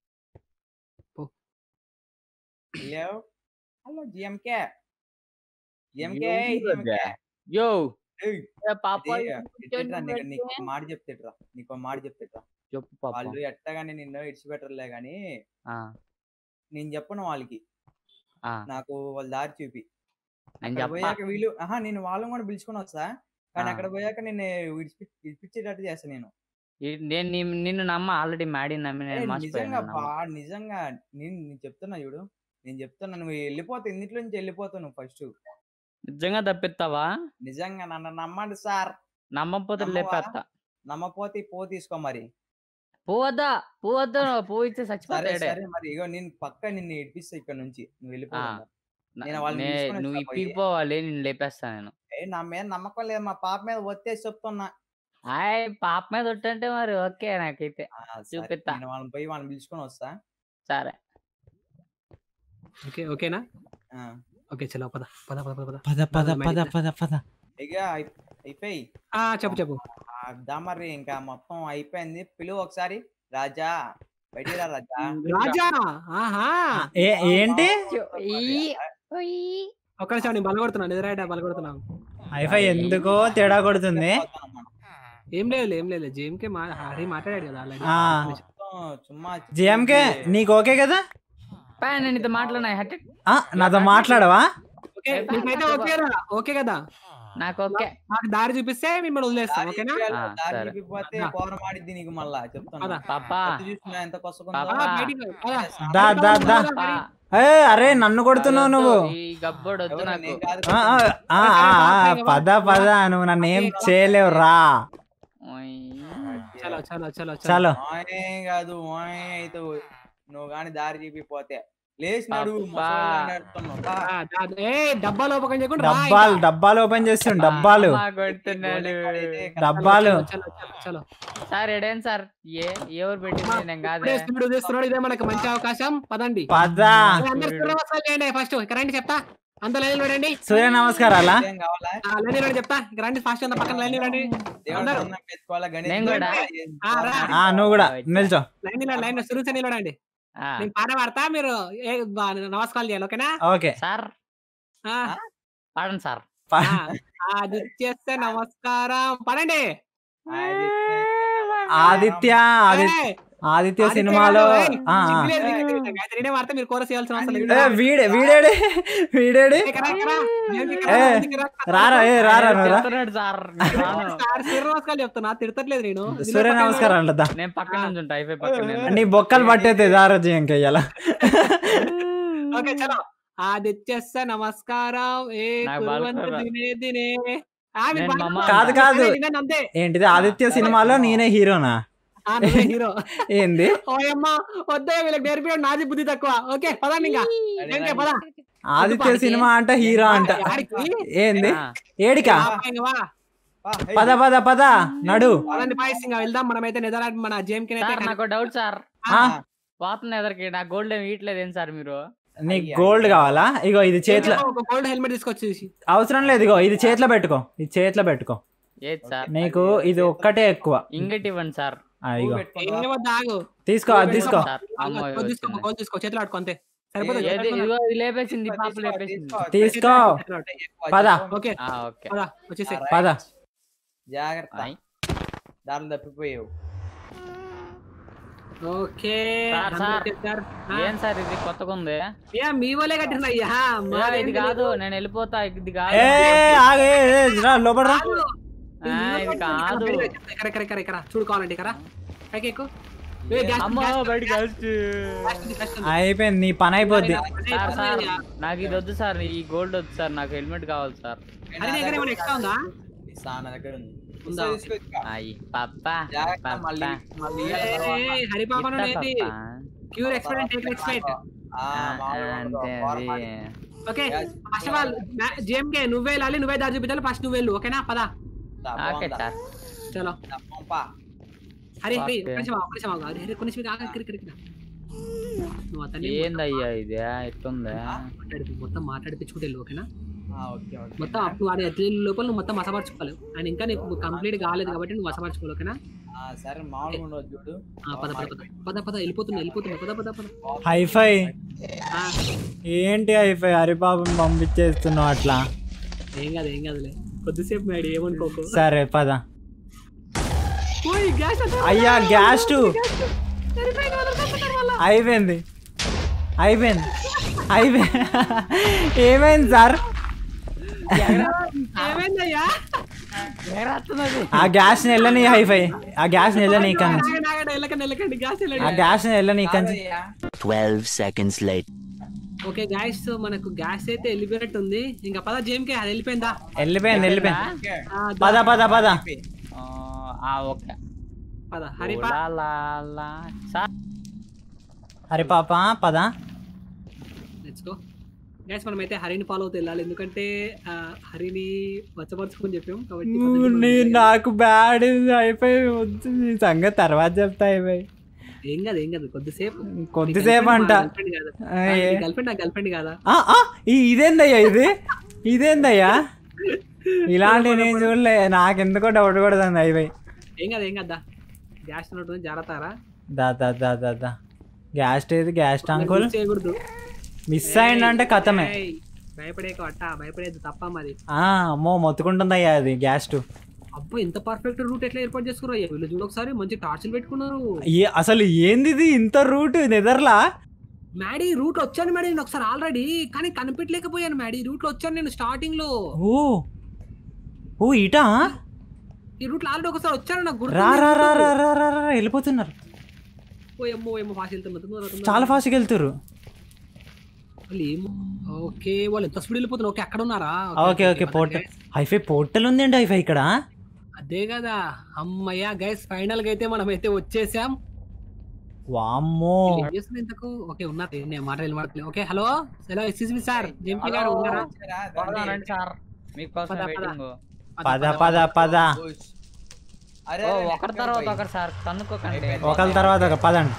వెళ్ళావు హలో జిఎంకే జిఎంకే ఎవరు యో ఏయ్, ఏ పాప ఇది ఇట్టిట్రా, నీకు నీకు ఒక మాట చెప్తేట్రా నీకు ఒక మాట చెప్తేట్రా చెప్పు పాప వాళ్ళు ఎట్టగానే నిన్ను ఇడిచిపెట్టరులే గాని ఆ, నేను చెప్పను వాళ్ళకి ఆ, నాకు వాళ్ళ దారి చూపి నేను అక్కడ చెప్పా పోయాక వీళ్ళు ఆహా నేను వాళ్ళని కూడా పిలుచుకొని వస్తా కానీ ఆ. అక్కడ పోయాక నేను విడిచి విడిపించేటట్టు చేస్తా నేను ఈ- నేను నీ- నిన్ను నమ్మ ఆల్రెడీ మ్యాడీ నమ్మి ఏ, నేను నిజంగా మర్చిపోయాను బా నిజంగా నేను నేను చెప్తున్నా చూడు నేను చెప్తున్నా నువ్వు వెళ్ళిపోతావు ఇంట్లో నుంచి వెళ్ళిపోతావు నువ్వు ఫస్ట్ నిజంగా తప్పిస్తావా నిజంగా నన్ను నమ్మండి సార్ నమ్మకపోతే నమ్మవా? లేపేస్తా నమ్మపోతే పో తీసుకో మరి పోవద్దా పోవద్దా పోయిస్తే సరే చచ్చిపోతాడే సరే మరి ఇగో నేను పక్క నిన్ను ఇడిపిస్తా ఇక్కడ నుంచి నువ్వు వెళ్ళిపో ఆ. ఇంకా. నేను వాళ్ళని నే- తీసుకొని నువ్వు వస్తా పోయి. ఇప్పిపోవాలి నేను లేపేస్తా నేను ఏ నా మీద నమ్మకం లేదు మా పాప మీద ఒత్తేసి చెప్తున్నా ఆయ్ పాప మీద ఒట్టంటే మరి ఓకే నాకైతే ఆ, సరే. చూపిస్తా. నేను వాళ్ళని పోయి వాళ్ళని పిలుచుకొని వస్తా సరే ఓకే ఓకేనా ఆ. ఓకే చలో పద పద పద పద పద పద పద పద పద పద ఇక అయి- అయిపోయి ఆ, చెప్పు చెప్పు దా మరి ఇంకా మొత్తం అయిపోయింది పిలువు ఒకసారి రాజా బయటికి రా రాజా రాజా ఆహా ఏ ఏంటి ఈ- ఉయ్. ఒక్క నిమిషం నేను బలగొడుతున్నాను ఎదురైట బలగొడుతున్నాను హైఫై ఎందుకో తేడా కొడుతుంది ఏం లేదు ఏం లేదు జేమ్కే మా హరి మాట్లాడాడు కదా అలాగే ఆ. మొత్తం చుమ్మా జిఎంకే నీకు ఓకే కదా పా, నేను ఇది మాట్లాడినా హట్ ఆ, నాతో మాట్లాడవా ఓకే మీకైతే ఓకే రా ఓకే కదా నాకు ఓకే మాకు దారి చూపిస్తే మిమ్మల్ని వదిలేస్తాం ఓకేనా ఆ, సరే. దారిపోతే దా. పౌరం ఆడిద్ది నీకు మళ్ళా చెప్తున్నా పద. పాపా కత్తి చూసినా ఎంత కొసకుందో పాపా. ఆ, బయటికి రా, పద. దా దా దా పాపా. ఏ అరే నన్ను కొడుతున్నావు నువ్వు ఈ గబ్బోడు వద్దు ఎవరు? నాకు నేను కాదు ఆ, ఆ, ఆ, ఆ, ఆ, పద పద నువ్వు నన్ను ఏం చేయలేవు రా ఉయ్. చలో చలో చలో చలో ఓయ్ కాదు ఓయ్ అయితే నువ్వు గాని దారి చూపిపోతే లేచినాడు అబ్బా. ఆ, దా- ఏ డబ్బాలు ఓపెన్ చేయకుండా రా డబ్బాలు ఇంకా. డబ్బాలు ఓపెన్ చేస్తుండు డబ్బాలు అమ్మా కొడుతున్నాడు డబ్బాలు చలో చలో చలో సార్ ఎడేం సార్ ఏ ఎవరు పెట్టింది నేను కాదే ఇప్పుడే స్పీడ్ తీస్తున్నాడు ఇదే మనకి మంచి అవకాశం పదండి పద అందరు సూర్య నమస్కారాలు చేయండి ఫస్ట్ ఇక్కడ రండి చెప్తా అంత లైన్ పెట్టండి సూర్య నమస్కారాలా ఏం కావాలా ఆ, లైన్ రండి చెప్తా ఇక్కడ రండి ఫాస్ట్ అంత పక్కన లైన్ రండి దేవుడు అందరూ. అన్నం పెట్టుకోవాలా గణేష్ నేను కూడా. ఆ, రా. ఆ నువ్వు కూడా నిల్చో లైన్ నిలబడి లైన్ సురుచ నిలబడండి ఆ, నేను పాట పాడతా మీరు ఏ బా- నమస్కారం చేయాలి ఓకేనా ఓకే సార్ ఆ, పాడండి సార్ ప- ఆ, ఆదిత్యస్తే నమస్కారం పడండి ఆదిత్య ఆది ఏయ్, ఆదిత్య ఆదిత్య సినిమాలో కాదు, ఏయ్, ఆ, ఆ. సిగ్గులేదు, సిగ్గులేదు. గాయత్రి, నేనే వాడితే మీరు కోరస్ చేయాల్సిన అవసరం లేదు. ఏ వీడే వీడేడి వీడేడి ఏ, కరా, కరా, నేను ఇక్కడ ఏ, రా, నేను ఇక్కడ రా. రారా ఏ రారా నువ్వు రా చెప్తున్నాడు సార్ నేను రాను. సార్, సూర్య నమస్కారాలు చెప్తున్నా తిడతట్లేదు నేను సూర్య నమస్కారం అంటదా నేను పక్కన నుంచి ఉంటా అయిపోయి పక్కన నీ బొక్కలు పట్టేది దారోజు ఇంకెయ్యాల ఓకే చలో ఆదిత్యస్య నమస్కారం ఏ నాకు కుర్వంతు బాగా దినే దినే ఆ, మీరు నేను బాగా మమ్మ కాదు, కాదు. వినండి అంతే ఏంటిది ఆదిత్య సినిమాలో నేనే హీరోనా ఆ, నువ్వే హీరో ఏంది ఓయమ్మ వద్దే వీళ్ళకి నేర్పించడం నాది బుద్ధి తక్కువ ఓకే పదండి ఇంకా ఓకే పద ఆదిత్య సినిమా అంట హీరో అంట యాడికి? ఏంది ఆ, ఏడికా ఆ, ఇంక వా. పద పద పద నడు పదండి బాయ్స్ ఇంకా వెళ్దాం మనమైతే నెదర్లాండ్ మన జేమ్ కి సార్ నాకు డౌట్ సార్ ఆ, పోతుంది ఎదరికి నా గోల్డ్ ఏమి ఇట్లేదు ఏం సార్ మీరు నీకు గోల్డ్ కావాలా ఇగో ఇది చేతిలో ఒక గోల్డ్ హెల్మెట్ తీసుకొచ్చి అవసరం లేదు ఇగో ఇది చేతిలో పెట్టుకో ఇది చేతిలో పెట్టుకో ఏది సార్ నీకు ఇది ఒక్కటే ఎక్కువ ఇంగటి ఇవ్వండి సార్ ఆ, ఇగో ఏమో దాగు తీసుకో అది తీసుకో సార్ అమ్మో గోల్ తీసుకో వచ్చింది. గోల్ తీసుకో చేతిలో ఆడుకో అంతే సరిపోతుంది ఏది ఇదిగో ఇది లేపేసింది పాప లేపేసింది తీసుకో పద. ఓకే ఆ, ఓకే పద వచ్చేసి పద జాగ్రత్త ఆయ్. దారిలో తప్పిపోయావు ఓకే సార్, అందరూ సార్. వచ్చేసారు. ఆ, ఏం సార్ ఇది కొత్తగా ఉంది ఏ, మీ వాళ్ళే కట్టిన అయ్యా ఏ, ఇది కాదు నేను వెళ్ళిపోతా ఇది కాదు ఏ ఆగే ఏ, రా, లోపల రా ఆ, ఇది కాదు ఇక్కడ ఇక్కడ ఇక్కడ ఇక్కడ చూడు కావాలంటే ఇక్కడ పైకి ఎక్కు ఏ, గ్యాస్ అమ్మో గ్యాస్ బయటికి గ్యాస్ ఉంది, గ్యాస్ ఉంది. అయిపోయింది నీ పని అయిపోద్ది సార్ సార్ నాకు ఇది వద్దు సార్ ఈ గోల్డ్ వద్దు సార్ నాకు హెల్మెట్ కావాలి సార్ అది దగ్గర ఏమైనా ఎక్స్ట్రా ఉందా సాన దగ్గర ఉంది ఉందా? తీసుకో, తీసుకో. అయ్యి పప్పా జాగ్రత్త పప్పా మళ్ళీ మళ్ళీ ఏ, ఏ, ఏ, హరిపాపను ఇట్లా ఏంటి పప్పా. క్యూర్ ఎక్స్పెరిమెంట్ టేక్ ఎక్స్పెరిమెంట్ ఆ, ఆ, మామూలుగా ఉండదు. అంతే వారం అది ఆడి- ఓకే గ్యాస్ ఫస్ట్ ఆఫ్ ఆల్ జిఎంకే నువ్వే వెళ్ళాలి నువ్వే దారి చూపించాలి ఫస్ట్ నువ్వు వెళ్ళు ఓకేనా పద దా, ఓకే బాగుందా? సార్ చలో దా, పంప. హరి హరి ఓకే. కొంచెం ఆగు, కొంచెం ఆగు. హరి, హరి కొంచెం ఆగు, ఇక్కడ, ఇక్కడ, ఇక్కడ. నువ్వు అతన్ని ఏందయ్యా ఇది ఎట్లుంది మాట్లాడిపి మొత్తం మాట్లాడిపించుకుంటే వెళ్ళు ఓకేనా ఆ, ఓకే ఓకే మొత్తం అప్పుడు వాడి అతని లోపల నువ్వు మొత్తం మసపరచుకోవాలి ఆయన ఇంకా నీకు కంప్లీట్ కాలేదు కాబట్టి నువ్వు మసపరచుకోవాలి ఓకేనా ఆ, సరే మామూలుగా ఉండదు చూడు ఆ, పద పద పద పద పద వెళ్ళిపోతున్నా వెళ్ళిపోతున్నా పద పద పద హైఫై ఆ, ఏంటి హైఫై హరిపాపం పంపించేస్తున్నావు అట్లా ఏం కాదు ఏం కాదులే కొద్దిసేపు మేడి ఏమనుకోకు సరే పద ఓయ్, గ్యాస్ అంతా అయ్యా గ్యాస్ టు సరిపోయింది, వదిలిపెట్టుతారు మళ్ళా. అయిపోయింది అయిపోయింది అయిపోయింది ఏమైంది సార్ ఏమైందయ్యా ఆ గ్యాస్ ని వెళ్ళని హైఫై ఆ గ్యాస్ ని వెళ్ళని ఇక్కడ నుంచి ఆగండి, ఆగండి, వెళ్ళకండి వెళ్ళకండి గ్యాస్ వెళ్ళండి ఆ గ్యాస్ ని వెళ్ళని ఇక్కడ నుంచి అయ్యా. 12 seconds later. ఓకే గ్యాస్ మనకు గ్యాస్ అయితే వెళ్ళిపోయినట్టు ఉంది ఇంకా పద జేమ్కే అది వెళ్ళిపోయిందా వెళ్ళిపోయింది వెళ్ళిపోయింది ఓకే. ఆ, దా, పద పద పద ఆ, ఓకే పద హరిపా లా, లా, లా. సార్ హరిపాప పద లెట్స్ గో గైస్ మనం అయితే హరిని ఫాలో అవుతూ వెళ్ళాలి ఎందుకంటే ఆ, హరిని వచ్చపరుచుకొని చెప్పాం కాబట్టి ఊ, పద్ధతిగా నీ ఉండాలి. నాకు బ్యాడ్ అయిపోయి వద్దు ఈ సంగతి తర్వాత చెప్తా అయిపోయి ఏం కాదు ఏం కాదు కొద్దిసేపు కొద్దిసేపు అంట ఆ, ఏ- గర్ల్ఫ్రెండ్ నా గర్ల్ఫ్రెండ్ కాదా ఆ, ఆ, ఈ- ఇదేందయ్యా ఇది ఇదేందయ్యా ఇలాంటి నేను చూడలే నాకెందుకో డౌట్ కొడుతుంది అయిపోయి ఏం కాదు ఏం కదా గ్యాస్ ఉంటుంది జాగ్రత్తారా దా దా దా దా దా గ్యాస్ ఏది గ్యాస్ అంకుల్ మిస్ చేయకూడదు మిస్ అయిందంటే కథమే ఏయ్, భయపడేక అట్ట భయపడేది తప్ప మరి ఆ, అమ్మో మొత్తుకుంటుందయ్యా అది గ్యాస్ టు అబ్బో ఎంత పర్ఫెక్ట్ రూట్ ఎట్లా ఏర్పాటు చేసుకున్నారు అయ్యా వీళ్ళు చూడు ఒకసారి మంచి టార్చర్ పెట్టుకున్నారు ఏ- అసలు ఏంది ఇది ఇంత రూట్ నెదర్లా మ్యాడీ రూట్ వచ్చాను మ్యాడీ నేను ఒకసారి ఆల్రెడీ కానీ కనిపెట్టలేకపోయాను మ్యాడీ రూట్ లో వచ్చాను నేను స్టార్టింగ్ లో ఓ ఓ ఇటా ఈ రూట్ లో ఆల్రెడీ ఒకసారి వచ్చాను నాకు గుర్తు రా రా రా రా రా రా రా వెళ్ళిపోతున్నారు ఓ ఏమో ఏమో ఫాస్ట్ వెళ్తున్నారు చాలా ఫాస్ట్గా వెళ్తున్నారు వాళ్ళు ఏమో ఓకే వాళ్ళు ఎంత స్పీడ్ వెళ్ళిపోతున్నారు ఓకే అక్కడ ఉన్నారా okay okay portal hifi portal ఉందండి హైఫై ఇక్కడ అదే కదా అమ్మయ్య గైస్ ఫైనల్ గా అయితే మనం అయితే వచ్చేసాం వామ్మో వీళ్ళు ఏం చేస్తున్నారు ఇంతకు ఓకే ఉన్నారు నేను మాట వినబడట్లేదు okay hello hello excuse me sir జెంపీ గారు ఉన్నారా త్వరగా రండి సార్ మీకోసం పద, పద. వెయిటింగ్ పద పద పద అరే ఓ అరే, ఒకరి నెట్వర్క్ తర్వాత పోయి. ఒకరు సార్ కనుక్కోకండి అయిపోయింది. ఒకళ్ళ తర్వాత ఒక పదండి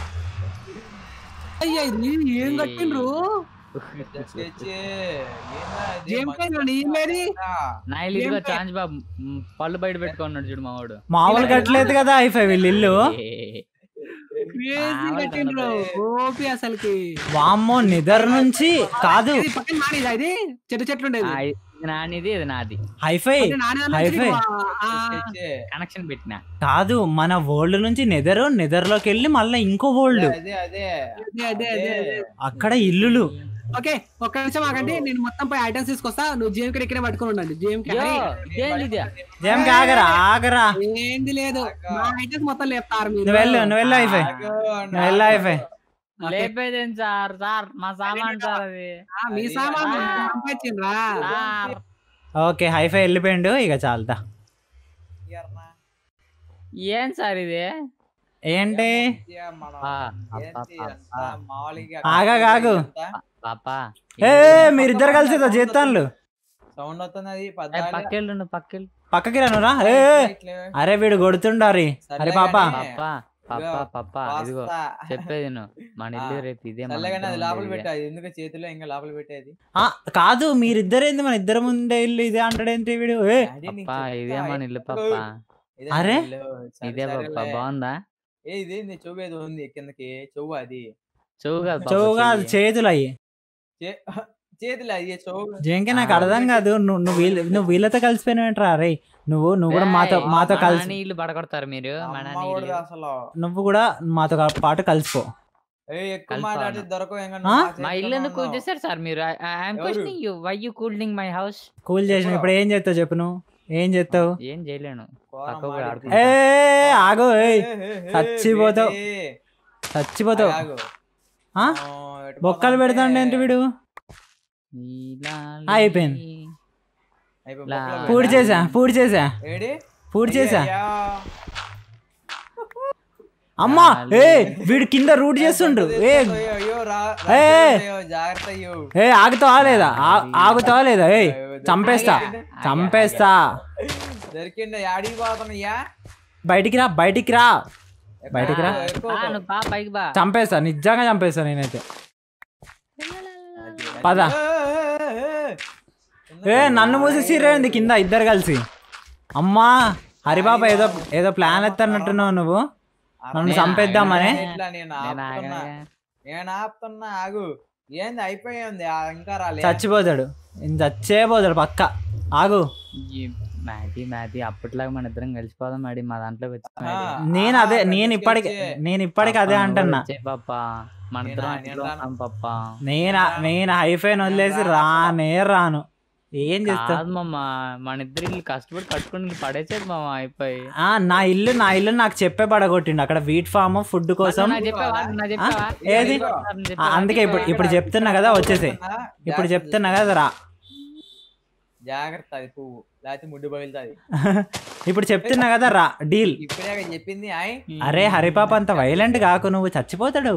అయ్యా ఇది ఏం కట్టిండ్రు తెచ్చి, తెచ్చి. ఏందా ఇది? జేమ్ మంచి పైన నీళ్ళేది? ఆ, నా ఇల్లు ఇదిగో ఏం పే- చాంజ్ బాబు మ్, పళ్ళు బయట పెట్టుకున్నాడు చూడు మావాడు మామూలు కట్టలేదు కదా హైఫై వీళ్ళు ఇల్లు ఏ, క్రేజీ కట్టిండ్రు ఓపి అసలుకి వామ్మో నిదర్ నుంచి కాదు ఇది పక్కన నానిదా ఇది చెట్టు చెట్లు ఉండేది ఆ, ఇది నానిది ఇది నాది హైఫై అంటే నాని దాని నుంచి హైఫై. ఆ, తెచ్చి. కనెక్షన్ పెట్టిన కాదు మన వరల్డ్ నుంచి నెదర్ నెదర్ లోకి వెళ్ళి మళ్ళీ ఇంకో వరల్డ్ అదే అదే అదే అదే అదే అదే. అక్కడ ఇల్లులు ఓకే ఒక్క నిమిషం ఆగండి నేను మొత్తం పై ఐటమ్స్ తీసుకొస్తా నువ్వు జేమ్ కి ఇక్కడే పట్టుకొని ఉండండి జేమ్ కి యో, అరే, ఇదేంది ఇది? జేమ్ ఆగరా ఆగరా ఏంది లేదు నా ఐటమ్స్ మొత్తం లేపుతారు మీరు నువ్వు వెళ్ళు నువ్వు వెళ్ళు హైఫై ఆగు, నువ్వు వెళ్ళు హైఫై ఓకే. లేపేదేం సార్ సార్ మా సామాన్ సార్ అది ఆ, మీ సామాన్ పంపించిండ్రా సార్ ఓకే హైఫై వెళ్ళిపోయిండు ఇక చాలుతా ఇయ్యర్నా. ఏం సార్ ఇది ఏంటి ఇయ్య మనం. ఆ, ఏంటి అబ్బా, అంతా అబ్బా. మామూలుగా ఆగాగు, ఆగు. అంతా పాపా ఏ మీరిద్దరు కలిసి ఏదో చేస్తాను సౌండ్ వస్తున్నది ఏ, పద్దాలు. పక్కెళ్ళు నువ్వు పక్కెళ్ళు పక్కకి రానురా ఏ ఇట్లే. అరే వీడు కొడుతుండారి అరే పాప సర్లే పాపా పాపా పాపా ఇదిగో పాస్తా. చెప్పేది నువ్వు మన ఇల్లు రేపు ఇదే మన చల్లగానే అది ఇద్దరం లోపల ఉండేది. పెట్టాది ఎందుకు చేతిలో ఇంకా లోపల పెట్టేది ఆ, కాదు మీరిద్దరేంది మన ఇద్దరు ముందే ఇల్లు ఇదే అంటాడేంటి వీడు ఏ డాడీ నీకు పప్పా చెప్తా, ఇదే మన ఇల్లు ఏ- పప్పా ఇదే అరే? మన ఇల్లు. సరే, ఇదే పప్పా సరేలే. బాగుందా ఏ ఇది నీ చెవు ఏదో ఉంది కిందకి చెవు అది చెవు కాదు పాపా, చెవు కాదు చెయ్యి. చేతులు అయ్యి చే- చేతిలో అది చెవు జంకి నాకు ఆ, అర్థం కాదు నువ్వు నువ్వు వీళ్ళ నువ్వు వీళ్ళతో కలిసిపోయినట్రా రే నువ్వు నువ్వు కూడా మాతో ఏయ్, మాతో మా కలిసి నాన్న ఇల్లు పడగొడతారు మీరు మా అమ్మ నాన్న కూడా ఇల్లు. అసలు నువ్వు కూడా మాతో కా- పాటు కలిసిపో ఏ ఎక్కువ కల్పన. మాట్లాడి దొరకవు ఇంకా ఆ? నువ్వు మా చేతిలోనే ఇల్లు ఎందుకు ఉన్నావు. చేశారు సార్ మీరు ఐఎమ్ ఎవరు? Questioning you why you cooling my house cool చేసిన ఇప్పుడు ఏం చేస్తావు చెప్పు నువ్వు ఏం చేస్తావు ఏం చేయలేను కోరం పక్కకు మాడి. ఆడుకుంటా. ఏ ఆగో ఏయ్ ఏ, ఏ, ఏ, చచ్చిపోతావు. ఏ, ఏ, చచ్చిపోతావు ఆగు. ఆ? ఆ, ఎటు బొక్కలు పోతావంటే- పెడతాండి ఏంటి వీడు నీలాలి. అయిపోయింది. అయిపోయి లా- బొక్కలు పూడి పెట్టా. చేసా పూడి చేసా ఏడి పూడి చేసా అయ్యయ్యా. అమ్మా ఏ వీడు కింద రూట్ చేస్తుండ్రు ఏ అయ్యో, అయ్యో, రా- ఏ. రాత్రి అయ్యో, జాగ్రత్త అయ్యో ఏ ఆగుతావా లేదా ఆ- ఆగుతావా లేదా ఏ చంపేస్తా చంపేస్తా దొరికిండ యాడికి పోతున్నాయ్యా బయటికి రా బయటికి రా బయటికి రా. ఎక్కువ, ఆ, ఎక్కువ. నువ్వు పా పైకి బా చంపేస్తా నిజంగా చంపేస్తా నేనైతే పద. ఏ, ఏ, ఏ, ఏ నన్ను మూసేసిరేంది కింద ఇద్దరు కలిసి అమ్మా హరిబాబా ఏదో ఏదో ప్లాన్ ఎత్తన్నట్టున్నావు నువ్వు నన్ను నేను చంపేద్దామని? ఆగనే ఇట్లా నేను నేను ఆపుతున్నా. ఆగనే. నేను ఆపుతున్నా ఆగు ఏంది అయిపోయింది ఆ, ఇంకా రాలే చచ్చిపోతాడు ఈయన చచ్చే పోతాడు పక్క ఆగు ఈ మ్యాటీ మ్యాటీ అప్పట్లాగా మన ఇద్దరం కలిసిపోదాం మేడం మా దాంట్లో వచ్చి ఆ, మ్యాడీ. నేను అదే ఆ, నేను ఇప్పటికి వచ్చే. నేను ఇప్పటికి అదే పాపా, నువ్వు అంటున్నా వచ్చేయ్ పాపా మన నేనా, ఇద్దరం నేను అట్లా రాను. ఉన్నాం పాపా నేను నేను హైఫైన్ వదిలేసి రానే రాను ఏం చేస్తావు కాదు మామ మన ఇద్దరు ఇల్లు కష్టపడి కట్టుకుని ఇల్లు పడేసేది మామ అయిపోయి ఆ, నా ఇల్లు నా ఇల్లు నాకు చెప్పే పడగొట్టిండు అక్కడ వీట్ ఫామ్ ఫుడ్ కోసం నాకు చెప్పావా నాకు చెప్పావా ఏది? నాకు ఆ, చెప్పావా? అందుకే ఇప్పుడు ఇప్పుడు చెప్తున్నా కదా వచ్చేసి ఇప్పుడు చెప్తున్నా కదా రా జాగ్రత్త అది పువ్వు లేకపోతే ముడ్డు పగులుతుంది ఇప్పుడు చెప్తున్నా కదా రా డీల్ ఇప్పుడే కదా చెప్పింది ఆయ్ అరే హరిపాప అంత వైలెంట్ కాకు నువ్వు చచ్చిపోతాడు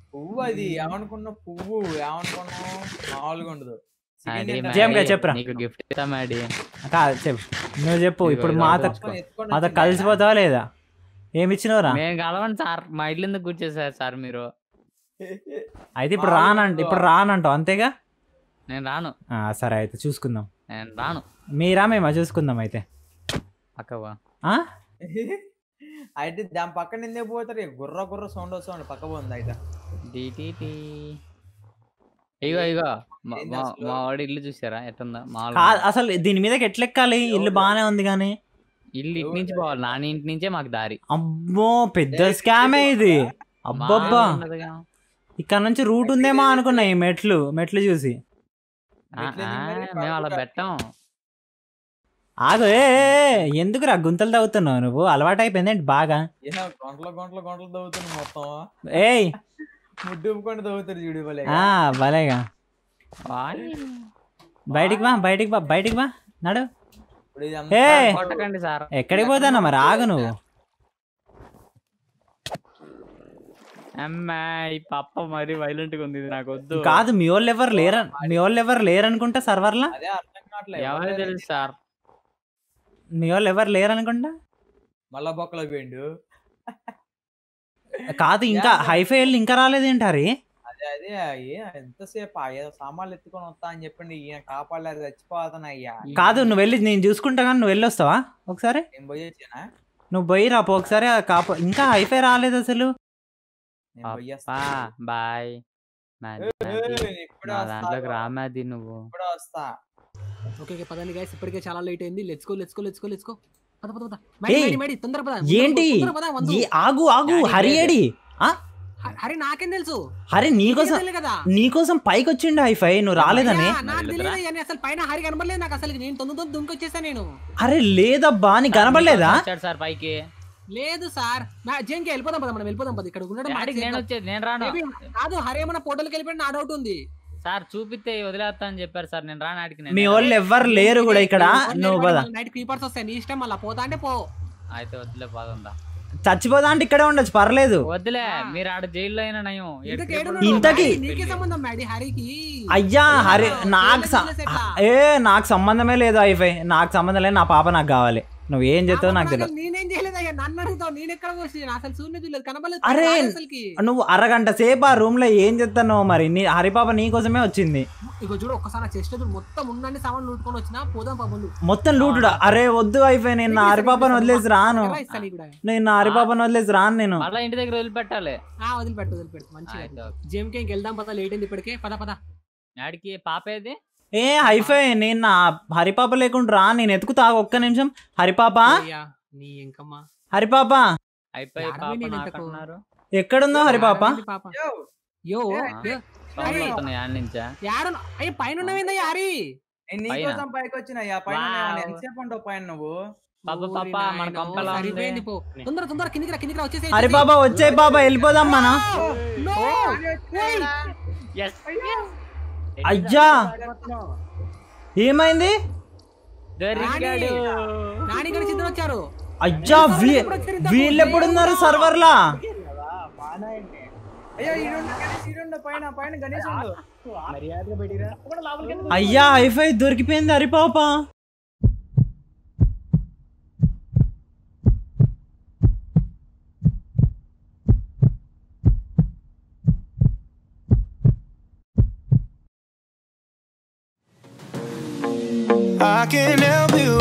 పువ్వు అది ఏమనుకున్న పువ్వు ఏమనుకున్నావు మామూలుగా ఉండదు Chicken మ్యాడీ, తింటా. జేమ్ గా మ్యాడీ, చెప్పురా. నీకు గిఫ్ట్ ఇస్తా మ్యాడీ కాదు చెప్పు నువ్వు చెప్పు ఇదిగో ఇప్పుడు ఇలా మాత మొత్తం ఎత్తుకొని మాత వచ్చింది కలిసిపోతావా లేదా ఏమి ఇచ్చినవరా నేను కలవండి సార్ మా ఇల్లు ఎందుకు కూర్చేసారు సార్ మీరు ఆయన. అయితే ఇప్పుడు రానంట ఇప్పుడు రానంటావు అంతేగా నేను రాను ఆ, సరే అయితే చూసుకుందాం నేను రాను మీరా మేమా చూసుకుందాం అయితే పక్కవా ఆ? అయితే దాని పక్కన ఎందుకు పోతారు ఇక గుర్ర గుర్ర సౌండ్ వస్తుంది పక్క పోతుంది అయితే డిటిటి ఇగో ఇగో మా- ఏంది మా అసలు? మా వాడి ఇల్లు చూసారా ఎట్టుందా మా కాదు అసలు దీని మీదకి ఎట్లెక్కాలి ఇల్లు బాగానే ఉంది కానీ ఇల్లు ఇటు నుంచి పోవాలి నాని ఇంటి నుంచే మాకు దారి అబ్బో పెద్ద స్కామే ఇది అబ్బబ్బా మామూలుగా ఉండదుగా. ఇక్కడ నుంచి రూట్ ఉందేమో అనుకున్నా ఈ మెట్లు మెట్లు చూసి ఆ, మెట్లు ఆ, ఎందుకు మరి? మేము అలా పడుకుంటా. పెట్టాం ఆగు ఏ ఏ, ఏ, ఎందుకురా గుంతలు తవ్వుతున్నావు నువ్వు అలవాటు అయిపోయింది ఏంటి బాగా ఏ గంటల గంటల గంటలు తవ్వుతుంది మొత్తం ఏయ్ ముడ్డు ఉప్పుకొని తవ్వుతారు చూడు భలే ఆ భలేగా వాయ్. బయటికి బా బయటికి బా బయటికి బా నడు ఇప్పుడు ఇది ఏ! అంతా కొట్టకండి సార్ ఎక్కడికి పోతానా మరి ఆగు నువ్వు అమ్మాయి పప్ప మరి వైలెంట్ గా ఉంది ఇది నాకు వద్దు కాదు మీ వాళ్ళు ఎవరు లేరు మీ వాళ్ళు ఎవరు లేరనుకుంటా సర్వర్లా అదే అర్థం కావట్లేదు ఎవరు తెలుసు సార్ మీ వాళ్ళు ఎవరు లేరనుకుంటా మళ్ళా బొక్కలో పోయిండు కాదు ఇంకా హైఫై వెళ్ళి ఇంకా రాలేదేంటారి అదే అదే ఏ ఎంతసేపు ఆ ఏదో సామాన్లు ఎత్తుకొని వస్తా అని చెప్పండి ఈయన కాపాడలేదు చచ్చిపోతాను అయ్యా కాదు నువ్వు వెళ్ళి నేను చూసుకుంటా కానీ నువ్వు వెళ్ళి వస్తావా ఒకసారి నేను పోయేచ్చానా నువ్వు పోయి రాపో ఒకసారి ఆ కాప ఇంకా హైఫై రాలేదు అసలు నేను పోయేస్తా పా బాయ్ మాది, ఏ, మాది. ఏ, ఇప్పుడే నా వస్తా దాంట్లోకి రామాది నువ్వు ఇప్పుడే వస్తా ఓకే ఓకే పదండి గైస్ ఇప్పటికే చాలా లేట్ అయింది let's go let's go let's go let's go పద పద పద ఏయ్, మేడి మేడి తొందర పద ఏంటి తొందర పద వందు ఈ ఆగు ఆగు డాడీ హరి లేదు. ఏడి ఆ? హ- హరి నాకేం తెలుసు హరి నీకోసం నీకేం తెలియదు కదా నీకోసం పైకి వచ్చిండు హైఫై నువ్వు రాలేదని అయ్యా, నాకు మరి తెలియదు అయ్యా, నేను అసలు పైన హరి కనబడలేదు నాకు అసలు నేను తొందర తొందర దుంకొచ్చేసా నేను అరే లేదబ్బా నీకు కనపడలేదా వచ్చాడు సార్ పైకి లేదు సార్ నా జేంకి వెళ్ళిపోదాం పద మనం వెళ్ళిపోదాం పద ఇక్కడ ఉండడం మనకి డాడీకి safe నేను కాదు. వచ్చేది నేను రాను Maybe కాదు హరి ఏమన్నా పోటోలకి వెళ్ళిపోయిన నా డౌట్ ఉంది సార్ చూపిస్తే వదిలేస్తా అని చెప్పారు సార్ నేను రాను ఆడికి మీ వాళ్ళు ఎవ్వరు లేరు కూడా ఇక్కడ నువ్వు పద నైట్ క్రీపర్స్ వస్తాయి నీ ఇష్టం మళ్ళీ పోతా అంటే పో అయితే వదిలే పోదా చచ్చిపోదా అంటే ఇక్కడే ఉండొచ్చు పర్లేదు వద్దులే ఆ. మీరు ఆడ జైల్లో అయినా నయం ఇంతకీ ఎప్పుడు ఏడున్నాడు? ఇంతకీ- మ్యాడీ, నీకే సంబంధం మ్యాడీ హరికి అయ్యా హరి ఏమో, నాకు స- జైల్లో ఎట్లా? ఏ నాకు సంబంధమే లేదు హైఫై నాకు సంబంధం లేదు నా పాప నాకు కావాలి నువ్వు ఏం చెప్తావు నాకు తెలియదు నేనేం చేయలేదు అయ్యా నన్ను అడుగుతావు నేను ఎక్కడ వచ్చి అసలు సూర్యుని చూడలేదు కనబడలేదు అరే! రాలేదు అసలుకి నువ్వు అరగంట సేపు ఆ రూమ్ లో ఏం చెప్తాను మరి నీ హరిపాప నీ కోసమే వచ్చింది ఇగో చూడు ఒక్కసారి చెస్ట్ చూడు మొత్తం ఉన్నన్ని సామాన్లు లూటుకొని వచ్చినా పోదాం పాపలు మొత్తం లూటుడా అరే వద్దు అయిపోయి నేను నా హరిపాపని వదిలేసి రాను ఇస్తాను కూడా నేను నా హరిపాపని వదిలేసి రాను నేను మళ్ళీ ఇంటి దగ్గర వదిలిపెట్టాలి ఆ వదిలిపెట్టు వదిలిపెట్టు మంచిగా అయితే ఓకే. జేమ్ కి వెళ్దాం పద లేట్ అయింది ఇప్పటికే పద పద ఆడికి పాపేది ఏ హైఫై నేను నా హరిపాప లేకుండా రా నేను ఎతుకుతా ఒక్క నిమిషం హరిపాప అయ్యా, నీ ఇంకమ్మా హరిపాప అయిపోయి యాడవి పాప నేను నాకు ఇంతకు? అంటున్నారు ఎక్కడుందో హరిపాప యాడుంది పాప యో, యో ఏ, యో, సౌండ్లు వస్తున్నాయి ఆడ నుంచా యాడు అయ్యి పైన ఉన్నవిందా హరి నేను నీకోసం పైకి వచ్చిన అయ్యా పైన వావ్. ఉన్నావా? ఎంతసేపు ఉండవు పైన నువ్వు పాప ఓరి పాప మన నాయనో, కొంపలా ఉంది సరిపోయింది పో తొందర తొందర కిందికి రా కిందికి రా వచ్చేసి హరిపాప వచ్చే బాబా వెళ్ళిపోదాం మనం Yes. అయ్యా ఏమైంది దొరికాడు నాని గడి సిద్ధం వచ్చారు అయ్యా వీ- వీళ్ళు ఎప్పుడున్నారు సర్వర్లా అయ్యో ఈడుండు, గణేష్ ఈడుండు, పైన పైన గణేష్ ఉండు అయ్యా హైఫై దొరికిపోయింది హరిపాప I can help you